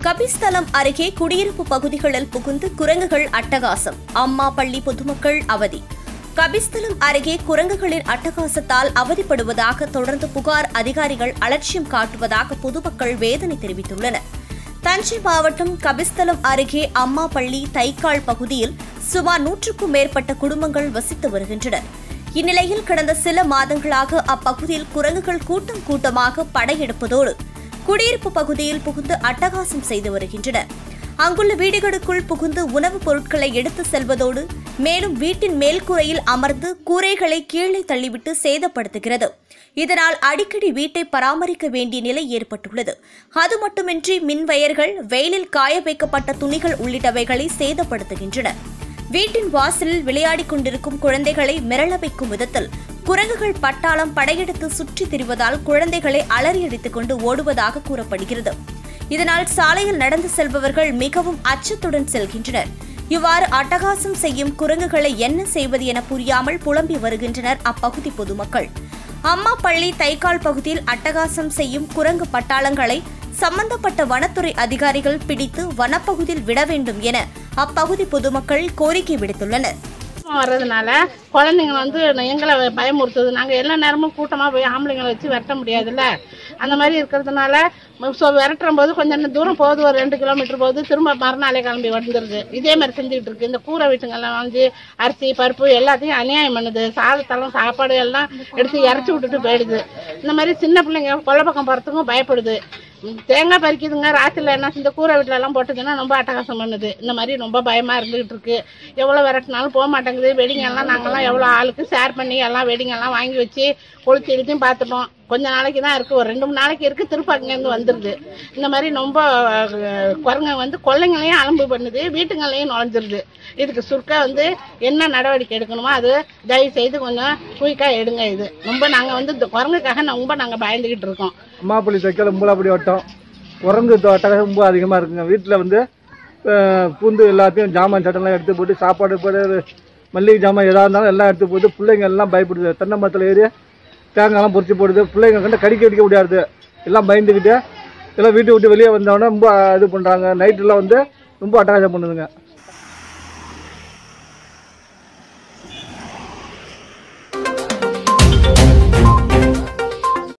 கபிஸ்தலம் அருகே குடியிருப்பு பகுதிகளில் புகுந்து குரங்குகள் அட்டகாசம் அம்மா பள்ளி பொதுமக்கள் அவதி கபிஸ்தலம் அருகே குரங்குகளின் அட்டகாசத்தால் அவதிப்படுவதாக தொடர்ந்து புகார் அதிகாரிகள் அலட்சியம் காட்டுவதாக பொதுமக்கள் வேதனை தெரிவித்துள்ளனர் தஞ்சை மாவட்டம் கபிஸ்தலம் அருகே அம்மா பள்ளி தைக்கால் பகுதியில் சுமார் நூற்றுக்கும் மேற்பட்ட குடும்பங்கள் வசித்து வருகின்றனர் இந்நிலையில் கடந்த சில மாதங்களாக அப்பகுதியில் குரங்குகள் கூட்டம் கூட்டமாக படையெடுப்பதோடு குடியிருப்பு பகுதியில் புகுந்து அட்டகாசம் செய்து வருகின்றன அங்குள்ள வீடுகளுக்குள் புகுந்து உணவுப் பொருட்களை எடுத்து செல்வதோடு மேலும் வீட்டின் மேல்கூரையில் அமர்ந்து கூரைகளை கீழே தள்ளிவிட்டு சேதப்படுத்துகிறது இதனால் அடிக்கடி வீட்டை பராமரிக்க வேண்டிய நிலை ஏற்பட்டுள்ளது அது மட்டுமின்றி மின் வயர்கள் வெயிலில் காய வைக்கப்பட்ட துணிகள் உள்ளிட்டவைகளை சேதப்படுத்துகின்றன வீட்டின் வாசலில் விளையாடிக் கொண்டிருக்கும் குழந்தைகளை மிரள வைக்கும் விதத்தில் குரங்குகள் பட்டாளம் படையெடுத்து சுற்றித் திரிவதால் குழந்தைகளை அலறியடித்துக் கொண்டு ஓடுவதாக கூறப்படுகிறது இதனால் சாலையில் நடந்து செல்பவர்கள் மிகவும் அச்சத்துடன் செல்கின்றனர் இவ்வாறு அட்டகாசம் செய்யும் குரங்குகளை என்ன செய்வது என புரியாமல் புலம்பி வருகின்றனர் அப்பகுதி பொதுமக்கள் அம்மா பள்ளி தைக்கால் பகுதியில் அட்டகாசம் செய்யும் குரங்கு பட்டாளங்களை சம்பந்தப்பட்ட வனத்துறை அதிகாரிகள் பிடித்து வனப்பகுதியில் விட வேண்டும் என அப்பகுதி பொதுமக்கள் கோரிக்கை விடுத்துள்ளனர் வர்றதுனால குழந்தைங்க வந்து எங்களை பயமுறுத்துது நாங்கள் எல்லா நேரமும் கூட்டமாக போய் ஆம்பளைங்களை வச்சு விரட்ட முடியாதுல்ல அந்த மாதிரி இருக்கிறதுனால ஸோ விரட்டுற போது கொஞ்சம் தூரம் போகுது ஒரு ரெண்டு கிலோமீட்டர் போகுது திரும்ப மறுநாளே கிளம்பி வந்துடுது இதே மாதிரி செஞ்சுக்கிட்டு இருக்கு இந்த கூரை வீட்டுங்கெல்லாம் வந்து அரிசி பருப்பு எல்லாத்தையும் அநியாயம் பண்ணுது சாதத்தெல்லாம் சாப்பாடு எல்லாம் எடுத்து இறச்சி விட்டுட்டு போயிடுது இந்த மாதிரி சின்ன பிள்ளைங்க கொல்லை பக்கம் போகிறதுக்கும் பயப்படுது ம், தேங்காய் பறிக்குதுங்க ராத்திரில என்ன இந்த கூரை வீட்டுல எல்லாம் போட்டுதுன்னா ரொம்ப அட்டகாசம் பண்ணுது இந்த மாதிரி ரொம்ப பயமா இருந்துகிட்டு இருக்கு எவ்வளவு விரட்டினாலும் போக மாட்டேங்குது வெடிங்க எல்லாம் நாங்கெல்லாம் எவ்வளவு ஆளுக்கு ஷேர் பண்ணி எல்லாம் வெடிங்க எல்லாம் வாங்கி வச்சு கொளுத்தி எழுதியும் பார்த்துட்டோம் கொஞ்ச நாளைக்கு தான் இருக்கு ஒரு ரெண்டு மூணு நாளைக்கு இருக்கு திருப்ப அங்கேருந்து வந்துருது இந்த மாதிரி ரொம்ப அஹ், குரங்க வந்து கொள்ளைங்களையும் அலம்பு பண்ணுது வீட்டுங்களையும் நுழைஞ்சிருது இதுக்கு சுருக்கா வந்து என்ன நடவடிக்கை எடுக்கணுமோ அது தயவு செய்து கொஞ்சம் குயிக்கா எடுங்க இது ரொம்ப நாங்க வந்து இந்த குரங்குக்காக ரொம்ப நாங்க பயந்துகிட்டு இருக்கோம் அம்மாப்பள்ளி தைக்கல உம்பலாப்படி வட்டம் குரங்கு தொட்டகம் ரொம்ப அதிகமாக இருக்குங்க வீட்டில் வந்து அஹ், பூந்து எல்லாத்தையும் ஜாமான் சட்டம்லாம் எடுத்து போட்டு சாப்பாடு போட்டு மல்லிகை ஜாமான் எதாக இருந்தாலும் எல்லாம் எடுத்து போட்டு பிள்ளைங்க எல்லாம் பயப்படுது தென்னை மரத்தில் ஏறி தேங்காய்லாம் பொறிச்சு போடுது பிள்ளைங்க கண்டு கடிக்க கடிக்க முடியாது எல்லாம் பயந்துக்கிட்டு எல்லாம் வீட்டை விட்டு வெளியே வந்தோடனே ரொம்ப இது பண்ணுறாங்க நைட்டெல்லாம் வந்து ரொம்ப அட்டகாசம் பண்ணுதுங்க